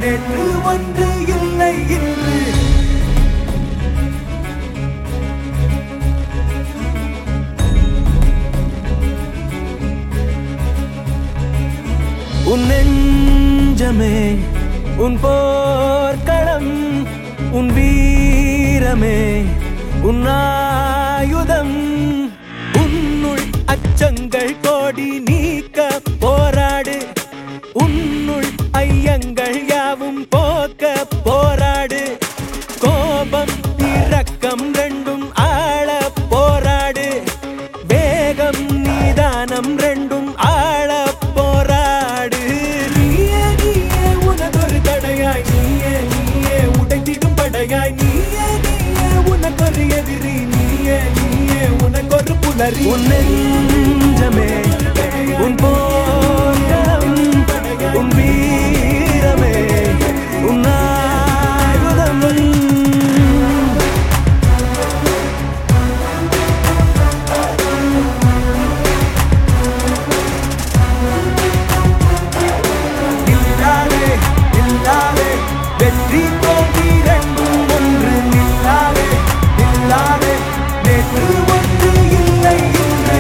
நேற்று ஒன்று இல்லை இன்று உன் நெஞ்சமே உன் போர்க்களம் உன் வீரமே உன் ஆயுதம் உன்னுள் அச்சங்கள் கோடி நீக்க போராடு உன்னுள் ஐயங்கள் யாவும் போக்க போராடு கோபம் இரக்கம் ரெண்டும் ஆள போராடு வேகம் நீதானம் ரெண்டும் ஆள போராடு நீயே நீயே உனதொரு தடையாய் நீயே நீயே உடைத்திடும் படையாய் நீயே நீயே உனக்கொரு எதிரி நீயே நீயே உனக்கொரு புலரி உன் நெஞ்சமே உன் போராடும் உன் வீரமே உன் ஆயுதம் நில்லாதே நில்லாதே வெற்றி தோல்வி ரெண்டும் ஒன்று நில்லாதே நில்லாதே நேற்று ஒன்று இல்லை இன்று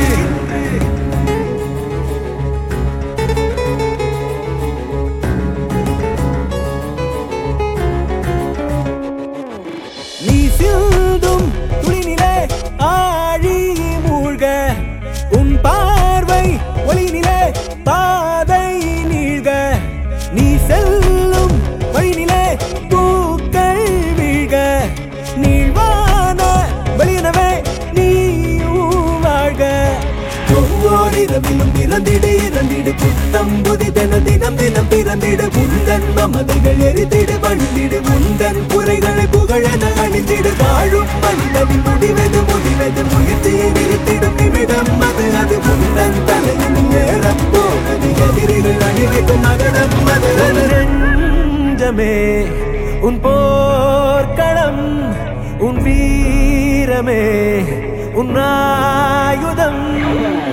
நீ சிந்தும் துளிநிலே ஆழி மூழ்க உன் பார்வை ஒளிநிலே பாதை நீழ்க நீ செல்லும் வழிநிலே பூக்கள் வீழ்க நீழ்வான வெளியனவே நீ வாழ்க ஒவ்வொரு இரவிலும் பிறந்திடு இறந்திடு புத்தம் புதிதென தினம் தினம் பிறந்திடு உந்தன் மமதைகள் எரித்திடு வழிந்திடு உந்தன் குறைகளை புகழென அணிந்திடு வாழும் மனிதனின் முடிவது முடிவது முயற்சியை நிறுத்திடும் நிமிடம் அது அது உந்தன் தலையில் நேரம் போனது எதிரிகள் அணிவிக்கும் மகடம் அது அது நெஞ்சமே உன் போர்க்களம் உன் வீரமே உன் ஆயுதம்